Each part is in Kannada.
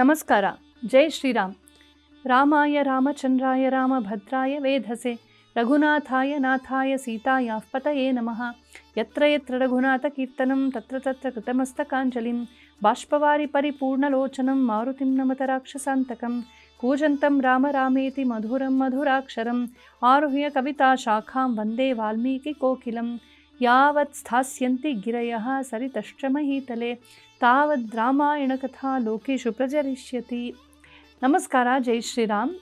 ನಮಸ್ಕಾರ ಜೈ ಶ್ರೀರಾಮ್ ರಾಮಾಯ ರಾಮಚಂದ್ರಾಯ ರಾಮಭದ್ರಾಯ ವೇಧಸೆ ರಘುನಾಥಾಯ ನಾಥಾಯ ಸೀತಾಯ ಪತಯೇ ನಮಃ ಯತ್ರ ಯತ್ರ ರಘುನಾಥ ಕೀರ್ತನಂ ತತ್ರ ತತ್ರ ಕೃತಮಸ್ತಕಾಂಜಲಿಂ ಬಾಷ್ಪವಾರಿ ಪರಿಪೂರ್ಣಲೋಚನಂ ಮಾರುತಿಂ ನಮತ ರಾಕ್ಷಸಾಂತಕಂ ಕೂಜಂತಂ ರಾಮ ರಾಮೇತಿ ಮಧುರಂ ಮಧುರಾಕ್ಷರಂ ಆರುಹ್ಯ ಕವಿತಾ ಶಾಖಾಂ ವಂದೇ ವಾಲ್ಮೀಕಿ ಕೋಕಿಲಂ ಯಾವತ್ ಸ್ಥಾಸ್ಯಂತಿ ಗಿರಯಃ ಸರಿತಶ್ಚಮಹೀತಲೆ ತಾವದ್ ರಾಮಾಯಣ ಕಥಾ ಲೋಕೇಶು ಪ್ರಚರಿಷ್ಯತಿ ನಮಸ್ಕಾರ ಜೈ ಶ್ರೀರಾಮ್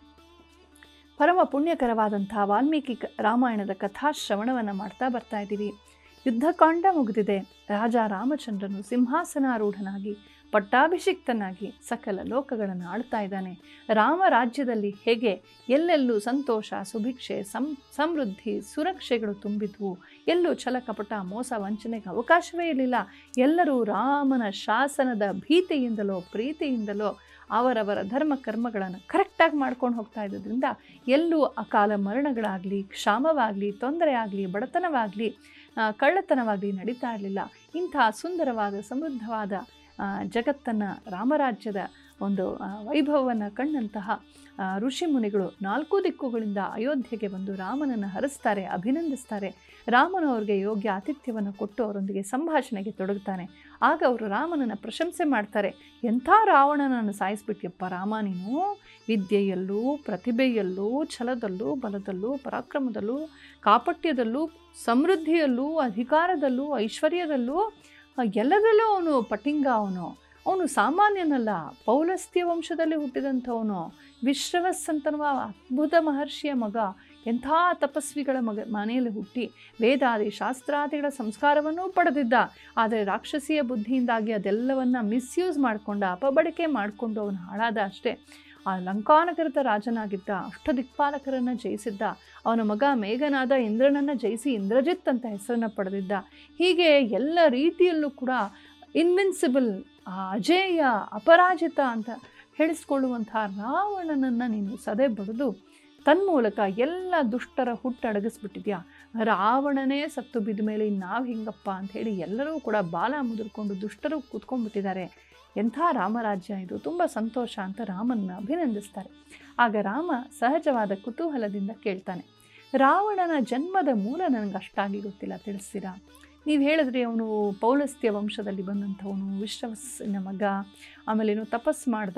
ಪರಮ ಪುಣ್ಯಕರವಾದಂಥ ವಾಲ್ಮೀಕಿ ಕ- ರಾಮಾಯಣದ ಕಥಾಶ್ರವಣವನ್ನು ಮಾಡ್ತಾ ಬರ್ತಾ ಇದ್ದೀವಿ ಯುದ್ಧಕಾಂಡ ಮುಗಿದಿದೆ ರಾಜ ರಾಮಚಂದ್ರನು ಸಿಂಹಾಸನಾರೂಢನಾಗಿ ಪಟ್ಟಾಭಿಷಿಕ್ತನಾಗಿ ಸಕಲ ಲೋಕಗಳನ್ನು ಆಳ್ತಾ ಇದ್ದಾನೆ ರಾಮ ರಾಜ್ಯದಲ್ಲಿ ಹೇಗೆ ಎಲ್ಲೆಲ್ಲೂ ಸಂತೋಷ ಸುಭಿಕ್ಷೆ ಸಂ ಸಮೃದ್ಧಿ ಸುರಕ್ಷೆಗಳು ತುಂಬಿದ್ವು ಎಲ್ಲೂ ಛಲಕಪಟ ಮೋಸ ವಂಚನೆಗೆ ಅವಕಾಶವೇ ಇರಲಿಲ್ಲ ಎಲ್ಲರೂ ರಾಮನ ಶಾಸನದ ಭೀತಿಯಿಂದಲೋ ಪ್ರೀತಿಯಿಂದಲೋ ಅವರವರ ಧರ್ಮ ಕರ್ಮಗಳನ್ನು ಕರೆಕ್ಟಾಗಿ ಮಾಡ್ಕೊಂಡು ಹೋಗ್ತಾ ಇದ್ದದ್ರಿಂದ ಎಲ್ಲೂ ಅಕಾಲ ಮರಣಗಳಾಗಲಿ ಕ್ಷಾಮವಾಗಲಿ ತೊಂದರೆ ಆಗಲಿ ಬಡತನವಾಗಲಿ ಕಳ್ಳತನವಾಗಲಿ ನಡೀತಾ ಇರಲಿಲ್ಲ ಇಂಥ ಸುಂದರವಾದ ಸಮೃದ್ಧವಾದ ಜಗತ್ತನ್ನು ರಾಮರಾಜ್ಯದ ಒಂದು ವೈಭವವನ್ನು ಕಂಡಂತಹ ಆ, ಋಷಿ ಮುನಿಗಳು ನಾಲ್ಕು ದಿಕ್ಕುಗಳಿಂದ ಅಯೋಧ್ಯೆಗೆ ಬಂದು ರಾಮನನ್ನು ಹರಿಸ್ತಾರೆ ಅಭಿನಂದಿಸ್ತಾರೆ ರಾಮನು ಅವರಿಗೆ ಯೋಗ್ಯ ಆತಿಥ್ಯವನ್ನು ಕೊಟ್ಟು ಅವರೊಂದಿಗೆ ಸಂಭಾಷಣೆಗೆ ತೊಡಗುತ್ತಾನೆ ಆಗ ಅವರು ರಾಮನನ್ನು ಪ್ರಶಂಸೆ ಮಾಡ್ತಾರೆ ಎಂಥ ರಾವಣನನ್ನು ಸಾಯಿಸ್ಬಿಟ್ಯಪ್ಪ ರಾಮ ನೀನು ವಿದ್ಯೆಯಲ್ಲೂ ಪ್ರತಿಭೆಯಲ್ಲೂ ಛಲದಲ್ಲೂ ಬಲದಲ್ಲೂ ಪರಾಕ್ರಮದಲ್ಲೂ ಕಾಪಟ್ಯದಲ್ಲೂ ಸಮೃದ್ಧಿಯಲ್ಲೂ ಅಧಿಕಾರದಲ್ಲೂ ಐಶ್ವರ್ಯದಲ್ಲೂ ಆ, ಎಲ್ಲದರಲ್ಲೂ ಅವನು ಪಟಿಂಗ ಅವನು ಅವನು ಸಾಮಾನ್ಯನಲ್ಲ ಪೌಲಸ್ತ್ಯ ವಂಶದಲ್ಲಿ ಹುಟ್ಟಿದಂಥವನು ವಿಶ್ರವಸ್ ಅಂತನ್ನುವ ಅದ್ಭುತ ಮಹರ್ಷಿಯ ಮಗ ಎಂಥ ತಪಸ್ವಿಗಳ ಮಗ ಮನೆಯಲ್ಲಿ ಹುಟ್ಟಿ ವೇದಾದಿ ಶಾಸ್ತ್ರಾದಿಗಳ ಸಂಸ್ಕಾರವನ್ನೂ ಪಡೆದಿದ್ದ ಆದರೆ ರಾಕ್ಷಸಿಯ ಬುದ್ಧಿಯಿಂದಾಗಿ ಅದೆಲ್ಲವನ್ನ ಮಿಸ್ಯೂಸ್ ಮಾಡಿಕೊಂಡ ಅಪಬಳಕೆ ಮಾಡಿಕೊಂಡು ಅವನು ಹಾಳಾದ ಅಷ್ಟೇ ಆ ಲಂಕಾನಗರದ ರಾಜನಾಗಿದ್ದ ಅಷ್ಟದಿಕ್ಪಾಲಕರನ್ನು ಜಯಿಸಿದ್ದ ಅವನ ಮಗ ಮೇಘನಾದ ಇಂದ್ರನನ್ನು ಜಯಿಸಿ ಇಂದ್ರಜಿತ್ ಅಂತ ಹೆಸರನ್ನು ಪಡೆದಿದ್ದ ಹೀಗೆ ಎಲ್ಲ ರೀತಿಯಲ್ಲೂ ಕೂಡ ಇನ್ವಿನ್ಸಿಬಲ್ ಅಜೇಯ ಅಪರಾಜಿತ ಅಂತ ಹೇಳಿಸ್ಕೊಳ್ಳುವಂಥ ರಾವಣನನ್ನು ನೀನು ಸದೆ ಬಡಿದು ತನ್ಮೂಲಕ ಎಲ್ಲ ದುಷ್ಟರ ಹುಟ್ಟಡಗಿಸ್ಬಿಟ್ಟಿದ್ಯಾ ರಾವಣನೇ ಸತ್ತು ಬಿದ್ದ ಮೇಲೆ ನಾವು ಹಿಂಗಪ್ಪ ಅಂಥೇಳಿ ಎಲ್ಲರೂ ಕೂಡ ಬಾಲ ಮುದುರ್ಕೊಂಡು ದುಷ್ಟರು ಕೂತ್ಕೊಂಡ್ಬಿಟ್ಟಿದ್ದಾರೆ ಎಂಥ ರಾಮರಾಜ್ಯ ಇದು ತುಂಬ ಸಂತೋಷ ಅಂತ ರಾಮನ್ನ ಅಭಿನಂದಿಸ್ತಾರೆ ಆಗ ರಾಮ ಸಹಜವಾದ ಕುತೂಹಲದಿಂದ ಕೇಳ್ತಾನೆ ರಾವಣನ ಜನ್ಮದ ಮೂಲ ನನಗೆ ಅಷ್ಟಾಗಿ ಗೊತ್ತಿಲ್ಲ ತಿಳಿಸ್ತೀರಾ ನೀವು ಹೇಳಿದ್ರಿ ಅವನು ಪೌಲಸ್ತ್ಯ ವಂಶದಲ್ಲಿ ಬಂದಂಥವನು ವಿಶ್ವವಸ್ಸಿನ ಮಗ ಆಮೇಲೇನು ತಪಸ್ ಮಾಡ್ದ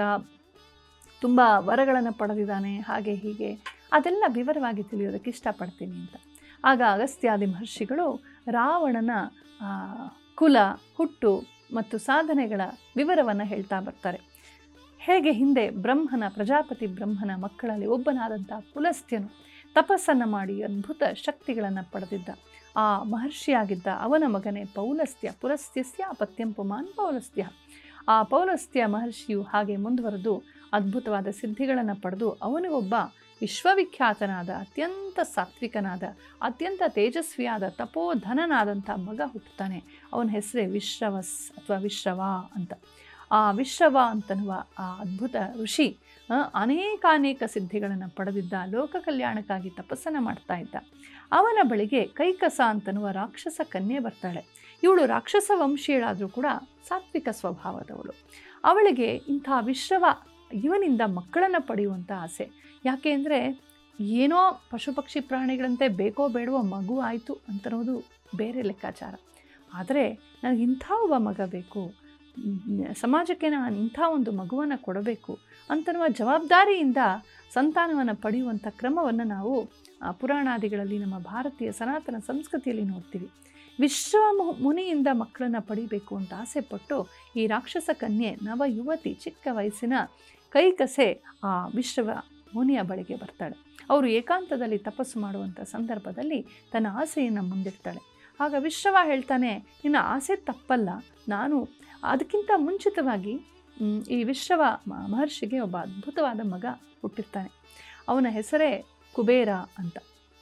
ತುಂಬ ವರಗಳನ್ನು ಪಡೆದಿದ್ದಾನೆ ಹಾಗೆ ಹೀಗೆ ಅದೆಲ್ಲ ವಿವರವಾಗಿ ತಿಳಿಯೋದಕ್ಕೆ ಇಷ್ಟಪಡ್ತೀನಿ ಅಂತ ಆಗ ಅಗಸ್ತ್ಯಾದಿ ಮಹರ್ಷಿಗಳು ರಾವಣನ ಆ, ಕುಲ ಹುಟ್ಟು ಮತ್ತು ಸಾಧನೆಗಳ ವಿವರವನ್ನು ಹೇಳ್ತಾ ಬರ್ತಾರೆ ಹೇಗೆ ಹಿಂದೆ ಬ್ರಹ್ಮನ ಪ್ರಜಾಪತಿ ಬ್ರಹ್ಮನ ಮಕ್ಕಳಲ್ಲಿ ಒಬ್ಬನಾದಂಥ ಪುಲಸ್ತ್ಯನು ತಪಸ್ಸನ್ನು ಮಾಡಿ ಅದ್ಭುತ ಶಕ್ತಿಗಳನ್ನು ಪಡೆದಿದ್ದ ಆ ಮಹರ್ಷಿಯಾಗಿದ್ದ ಅವನ ಮಗನೇ ಪೌಲಸ್ತ್ಯ ಪುಲಸ್ತ್ಯಸ್ಯ ಅಪತ್ಯಂ ಪುಮಾನ್ ಪೌಲಸ್ತ್ಯ ಆ ಪೌಲಸ್ತ್ಯ ಮಹರ್ಷಿಯು ಹಾಗೆ ಮುಂದುವರೆದು ಅದ್ಭುತವಾದ ಸಿದ್ಧಿಗಳನ್ನು ಪಡೆದು ಅವನಿಗೊಬ್ಬ ವಿಶ್ವವಿಖ್ಯಾತನಾದ ಅತ್ಯಂತ ಸಾತ್ವಿಕನಾದ ಅತ್ಯಂತ ತೇಜಸ್ವಿಯಾದ ತಪೋಧನನಾದಂಥ ಮಗ ಹುಟ್ಟುತ್ತಾನೆ ಅವನ ಹೆಸರೇ ವಿಶ್ರವಸ್ ಅಥವಾ ವಿಶ್ರವ ಅಂತ ಆ ವಿಶ್ರವ ಅಂತನ್ನುವ ಆ ಅದ್ಭುತ ಋಷಿ ಆ, ಅನೇಕಾನೇಕ ಸಿದ್ಧಿಗಳನ್ನು ಪಡೆದಿದ್ದ ಲೋಕ ಕಲ್ಯಾಣಕ್ಕಾಗಿ ತಪಸ್ಸನ್ನು ಮಾಡ್ತಾ ಇದ್ದ ಅವನ ಬಳಿಗೆ ಕೈಕಸ ಅಂತನ್ನುವ ರಾಕ್ಷಸ ಕನ್ಯೆ ಬರ್ತಾಳೆ ಇವಳು ರಾಕ್ಷಸ ವಂಶೀಯಳಾದರೂ ಕೂಡ ಸಾತ್ವಿಕ ಸ್ವಭಾವದವಳು ಅವಳಿಗೆ ಇಂಥ ವಿಶ್ರವ ಇವನಿಂದ ಮಕ್ಕಳನ್ನು ಪಡೆಯುವಂಥ ಆಸೆ ಯಾಕೆ ಅಂದರೆ ಏನೋ ಪಶು ಪಕ್ಷಿ ಪ್ರಾಣಿಗಳಂತೆ ಬೇಕೋ ಬೇಡವೋ ಮಗು ಆಯಿತು ಅಂತನ್ನೋದು ಬೇರೆ ಲೆಕ್ಕಾಚಾರ ಆದರೆ ನನಗೆ ಇಂಥ ಒಬ್ಬ ಮಗ ಬೇಕು ಮ್, ಸಮಾಜಕ್ಕೆ ನಾನು ಇಂಥ ಒಂದು ಮಗುವನ್ನು ಕೊಡಬೇಕು ಅಂತನ್ನುವ ಜವಾಬ್ದಾರಿಯಿಂದ ಸಂತಾನವನ್ನು ಪಡೆಯುವಂಥ ಕ್ರಮವನ್ನು ನಾವು ಆ, ಪುರಾಣಾದಿಗಳಲ್ಲಿ ನಮ್ಮ ಭಾರತೀಯ ಸನಾತನ ಸಂಸ್ಕೃತಿಯಲ್ಲಿ ನೋಡ್ತೀವಿ ವಿಶ್ವ ಮು- ಮುನಿಯಿಂದ ಮಕ್ಕಳನ್ನು ಪಡಿಬೇಕು ಅಂತ ಆಸೆಪಟ್ಟು ಈ ರಾಕ್ಷಸ ಕನ್ಯೆ ನವ ಯುವತಿ ಚಿಕ್ಕ ವಯಸ್ಸಿನ ಕೈಕಸೆ ಆ ವಿಶ್ವ ಮುನಿಯ ಬಳಿಗೆ ಬರ್ತಾಳೆ ಅವರು ಏಕಾಂತದಲ್ಲಿ ತಪಸ್ಸು ಮಾಡುವಂಥ ಸಂದರ್ಭದಲ್ಲಿ ತನ್ನ ಆಸೆಯನ್ನು ಮುಂದಿಡ್ತಾಳೆ ಆಗ ವಿಶ್ರವ ಹೇಳ್ತಾನೆ ನಿನ್ನ ಆಸೆ ತಪ್ಪಲ್ಲ ನಾನು ಅದಕ್ಕಿಂತ ಮುಂಚಿತವಾಗಿ ಮ್, ಈ ವಿಶ್ರವ ಮ- ಮಹರ್ಷಿಗೆ ಒಬ್ಬ ಅದ್ಭುತವಾದ ಮಗ ಹುಟ್ಟಿರ್ತಾನೆ ಅವನ ಹೆಸರೇ ಕುಬೇರ ಅಂತ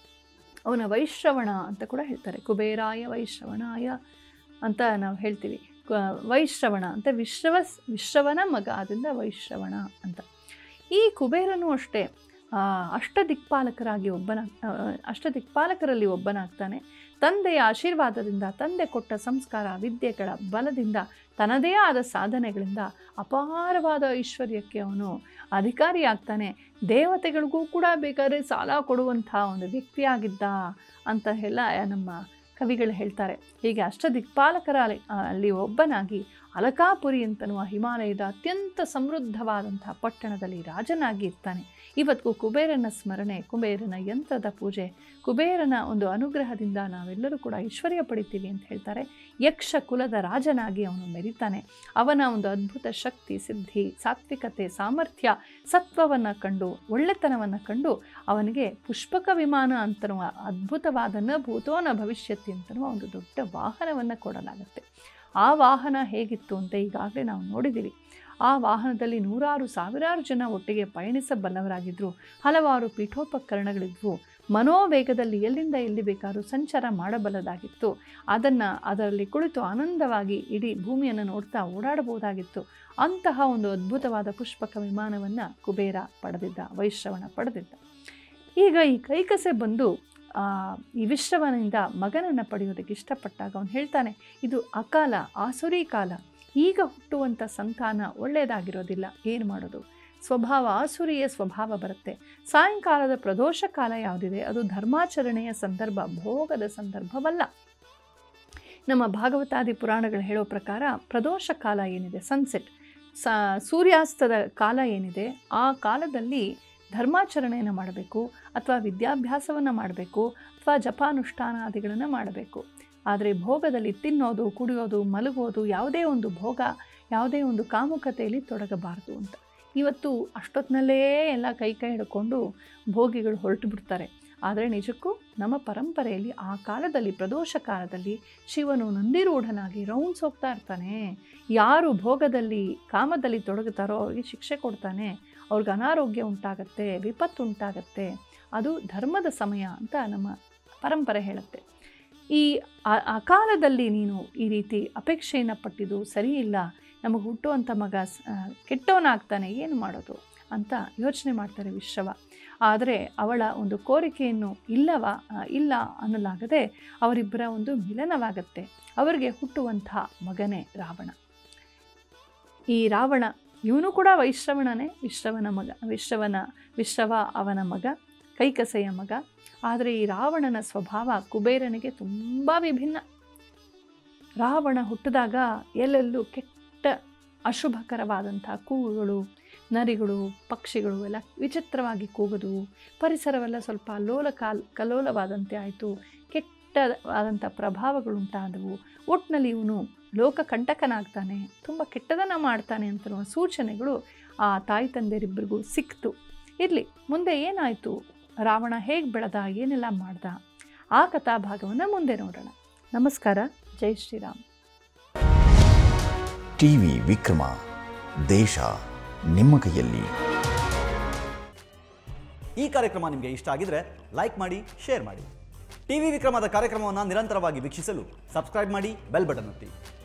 ಅವನ ವೈಶ್ರವಣ ಅಂತ ಕೂಡ ಹೇಳ್ತಾರೆ ಕುಬೇರಾಯ ವೈಶ್ರವಣಾಯ ಅಂತ ನಾವು ಹೇಳ್ತೀವಿ ಕ- ವೈಶ್ರವಣ ಅಂತ ವಿಶ್ರವ ವಿಶ್ರವನ ಮಗ ಆದ್ದರಿಂದ ವೈಶ್ರವಣ ಅಂತ ಈ ಕುಬೇರನು ಅಷ್ಟೇ ಆ, ಅಷ್ಟದಿಕ್ಪಾಲಕರಾಗಿ ಒಬ್ಬನ ಆ, ಅಷ್ಟದಿಕ್ಪಾಲಕರಲ್ಲಿ ಒಬ್ಬನಾಗ್ತಾನೆ ತಂದೆಯ ಆಶೀರ್ವಾದದಿಂದ ತಂದೆ ಕೊಟ್ಟ ಸಂಸ್ಕಾರ ವಿದ್ಯೆಗಳ ಬಲದಿಂದ ತನ್ನದೇ ಆದ ಸಾಧನೆಗಳಿಂದ ಅಪಾರವಾದ ಐಶ್ವರ್ಯಕ್ಕೆ ಅವನು ಅಧಿಕಾರಿಯಾಗ್ತಾನೆ ದೇವತೆಗಳಿಗೂ ಕೂಡ ಬೇಕಾದ್ರೆ ಸಾಲ ಕೊಡುವಂಥ ಒಂದು ವ್ಯಕ್ತಿಯಾಗಿದ್ದ ಅಂತ ಎಲ್ಲ ನಮ್ಮ ಕವಿಗಳು ಹೇಳ್ತಾರೆ ಹೀಗೆ ಅಷ್ಟದಿಕ್ಪಾಲಕರ ಅಲ್ಲಿ- ಅಲ್ಲಿ ಒಬ್ಬನಾಗಿ ಅಲಕಾಪುರಿ ಅಂತನ್ನುವ ಹಿಮಾಲಯದ ಅತ್ಯಂತ ಸಮೃದ್ಧವಾದಂಥ ಪಟ್ಟಣದಲ್ಲಿ ರಾಜನಾಗಿ ಇರ್ತಾನೆ ಇವತ್ತಿಗೂ ಕುಬೇರನ ಸ್ಮರಣೆ ಕುಬೇರನ ಯಂತ್ರದ ಪೂಜೆ ಕುಬೇರನ ಒಂದು ಅನುಗ್ರಹದಿಂದ ನಾವೆಲ್ಲರೂ ಕೂಡ ಐಶ್ವರ್ಯ ಪಡಿತೀವಿ ಅಂತ ಹೇಳ್ತಾರೆ ಯಕ್ಷ ಕುಲದ ರಾಜನಾಗಿ ಅವನು ಮೆರಿತಾನೆ ಅವನ ಒಂದು ಅದ್ಭುತ ಶಕ್ತಿ ಸಿದ್ಧಿ ಸಾತ್ವಿಕತೆ ಸಾಮರ್ಥ್ಯ ಸತ್ವವನ್ನು ಕಂಡು ಒಳ್ಳೆತನವನ್ನು ಕಂಡು ಅವನಿಗೆ ಪುಷ್ಪಕ ವಿಮಾನ ಅಂತನ್ನುವ ಅದ್ಭುತವಾದ ನ ಭೂತೋ ನ ಭವಿಷ್ಯತಿ ಅಂತನ್ನುವ ಒಂದು ದೊಡ್ಡ ವಾಹನವನ್ನು ಕೊಡಲಾಗುತ್ತೆ ಆ ವಾಹನ ಹೇಗಿತ್ತು ಅಂತ ಈಗಾಗಲೇ ನಾವು ನೋಡಿದ್ದೀವಿ ಆ ವಾಹನದಲ್ಲಿ ನೂರಾರು ಸಾವಿರಾರು ಜನ ಒಟ್ಟಿಗೆ ಪಯಣಿಸಬಲ್ಲವರಾಗಿದ್ದರು ಹಲವಾರು ಪೀಠೋಪಕರಣಗಳಿದ್ವು ಮನೋವೇಗದಲ್ಲಿ ಎಲ್ಲಿಂದ ಎಲ್ಲಿ ಬೇಕಾದರೂ ಸಂಚಾರ ಮಾಡಬಲ್ಲದಾಗಿತ್ತು ಅದನ್ನು ಅದರಲ್ಲಿ ಕುಳಿತು ಆನಂದವಾಗಿ ಇಡೀ ಭೂಮಿಯನ್ನು ನೋಡ್ತಾ ಓಡಾಡಬಹುದಾಗಿತ್ತು ಅಂತಹ ಒಂದು ಅದ್ಭುತವಾದ ಪುಷ್ಪಕ ವಿಮಾನವನ್ನು ಕುಬೇರ ಪಡೆದಿದ್ದ ವೈಶ್ರವಣ ಪಡೆದಿದ್ದ ಈಗ ಈ ಕೈಕಸೆ ಬಂದು ಆ, ಈ ವಿಶ್ರವನಿಂದ ಮಗನನ್ನು ಪಡೆಯೋದಕ್ಕೆ ಇಷ್ಟಪಟ್ಟಾಗ ಅವನು ಹೇಳ್ತಾನೆ ಇದು ಅಕಾಲ ಆಸುರಿ ಕಾಲ ಈಗ ಹುಟ್ಟುವಂಥ ಸಂತಾನ ಒಳ್ಳೆಯದಾಗಿರೋದಿಲ್ಲ ಏನು ಮಾಡೋದು ಸ್ವಭಾವ ಆಸುರಿಯ ಸ್ವಭಾವ ಬರುತ್ತೆ ಸಾಯಂಕಾಲದ ಪ್ರದೋಷ ಕಾಲ ಯಾವುದಿದೆ ಅದು ಧರ್ಮಾಚರಣೆಯ ಸಂದರ್ಭ ಭೋಗದ ಸಂದರ್ಭವಲ್ಲ ನಮ್ಮ ಭಾಗವತಾದಿ ಪುರಾಣಗಳು ಹೇಳೋ ಪ್ರಕಾರ ಪ್ರದೋಷ ಕಾಲ ಏನಿದೆ ಸನ್ಸೆಟ್ ಸ ಸೂರ್ಯಾಸ್ತದ ಕಾಲ ಏನಿದೆ ಆ ಕಾಲದಲ್ಲಿ ಧರ್ಮಾಚರಣೆಯನ್ನು ಮಾಡಬೇಕು ಅಥವಾ ವಿದ್ಯಾಭ್ಯಾಸವನ್ನು ಮಾಡಬೇಕು ಅಥವಾ ಜಪಾನುಷ್ಠಾನಾದಿಗಳನ್ನು ಮಾಡಬೇಕು ಆದರೆ ಭೋಗದಲ್ಲಿ ತಿನ್ನೋದು ಕುಡಿಯೋದು ಮಲಗೋದು ಯಾವುದೇ ಒಂದು ಭೋಗ ಯಾವುದೇ ಒಂದು ಕಾಮುಕತೆಯಲ್ಲಿ ತೊಡಗಬಾರದು ಅಂತ ಇವತ್ತು ಅಷ್ಟೊತ್ತಿನಲ್ಲೇ ಎಲ್ಲ ಕೈ ಕೈ ಹಿಡ್ಕೊಂಡು ಭೋಗಿಗಳು ಹೊರಟು ಬಿಡ್ತಾರೆ ಆದರೆ ನಿಜಕ್ಕೂ ನಮ್ಮ ಪರಂಪರೆಯಲ್ಲಿ ಆ ಕಾಲದಲ್ಲಿ ಪ್ರದೋಷ ಕಾಲದಲ್ಲಿ ಶಿವನು ನಂದಿರೂಢನಾಗಿ ರೌಂಡ್ಸ್ ಹೋಗ್ತಾ ಇರ್ತಾನೆ ಯಾರು ಭೋಗದಲ್ಲಿ ಕಾಮದಲ್ಲಿ ತೊಡಗುತ್ತಾರೋ ಅವ್ರಿಗೆ ಶಿಕ್ಷೆ ಕೊಡ್ತಾನೆ ಅವ್ರಿಗೆ ಅನಾರೋಗ್ಯ ಉಂಟಾಗತ್ತೆ ವಿಪತ್ತು ಉಂಟಾಗತ್ತೆ ಅದು ಧರ್ಮದ ಸಮಯ ಅಂತ ನಮ್ಮ ಪರಂಪರೆ ಹೇಳುತ್ತೆ ಈ ಆ- ಆ ಕಾಲದಲ್ಲಿ ನೀನು ಈ ರೀತಿ ಅಪೇಕ್ಷೆಯನ್ನು ಪಟ್ಟಿದ್ದು ಸರಿ ಇಲ್ಲ ನಮಗೆ ಹುಟ್ಟುವಂಥ ಮಗ ಸ- ಆ, ಕೆಟ್ಟವನಾಗ್ತಾನೆ ಏನು ಮಾಡೋದು ಅಂತ ಯೋಚನೆ ಮಾಡ್ತಾರೆ ವಿಶ್ರವ ಆದರೆ ಅವಳ ಒಂದು ಕೋರಿಕೆಯನ್ನು ಇಲ್ಲವ ಆ, ಇಲ್ಲ ಅನ್ನಲಾಗದೆ ಅವರಿಬ್ಬರ ಒಂದು ಮಿಲನವಾಗತ್ತೆ ಅವರಿಗೆ ಹುಟ್ಟುವಂಥ ಮಗನೇ ರಾವಣ ಈ ರಾವಣ ಇವನು ಕೂಡ ವೈಶ್ರವಣನೇ ವಿಶ್ರವನ ಮಗ ವಿಶ್ರವನ ವಿಶ್ರವ ಅವನ ಮಗ ಕೈಕಸೆಯ ಮಗ ಆದರೆ ಈ ರಾವಣನ ಸ್ವಭಾವ ಕುಬೇರನಿಗೆ ತುಂಬ ವಿಭಿನ್ನ ರಾವಣ ಹುಟ್ಟಿದಾಗ ಎಲ್ಲೆಲ್ಲೂ ಕೆಟ್ಟ ಅಶುಭಕರವಾದಂಥ ಕೂಗುಗಳು ನರಿಗಳು ಪಕ್ಷಿಗಳು ಎಲ್ಲ ವಿಚಿತ್ರವಾಗಿ ಕೂಗೋದು ಪರಿಸರವೆಲ್ಲ ಸ್ವಲ್ಪ ಅಲ್ಲೋಲ ಕಾಲ್ ಕಲ್ಲೋಲವಾದಂತೆ ಆಯಿತು ಕೆಟ್ಟವಾದಂಥ ಪ್ರಭಾವಗಳುಂಟಾದವು ಒಟ್ಟಿನಲ್ಲಿ ಇವನು ಲೋಕ ಕಂಟಕನಾಗ್ತಾನೆ ತುಂಬ ಕೆಟ್ಟದನ್ನು ಮಾಡ್ತಾನೆ ಅಂತನ್ನುವ ಸೂಚನೆಗಳು ಆ ತಾಯಿ ತಂದೆಯರಿಬ್ಬರಿಗೂ ಸಿಕ್ತು ಇರಲಿ ಮುಂದೆ ಏನಾಯಿತು ರಾವಣ ಹೇಗೆ ಬೆಳೆದ ಏನೆಲ್ಲ ಮಾಡ್ದ ಆ ಕಥಾಭಾಗವನ್ನು ಮುಂದೆ ನೋಡೋಣ ನಮಸ್ಕಾರ ಜೈ ಶ್ರೀರಾಮ್ ಟಿವಿ ವಿಕ್ರಮ ದೇಶ ನಿಮ್ಮ ಕೈಯಲ್ಲಿ ಈ ಕಾರ್ಯಕ್ರಮ ನಿಮಗೆ ಇಷ್ಟ ಆಗಿದ್ರೆ ಲೈಕ್ ಮಾಡಿ ಶೇರ್ ಮಾಡಿ ಟಿವಿ ವಿಕ್ರಮದ ಕಾರ್ಯಕ್ರಮವನ್ನು ನಿರಂತರವಾಗಿ ವೀಕ್ಷಿಸಲು ಸಬ್ಸ್ಕ್ರೈಬ್ ಮಾಡಿ ಬೆಲ್ ಬಟನ್ ಒತ್ತಿ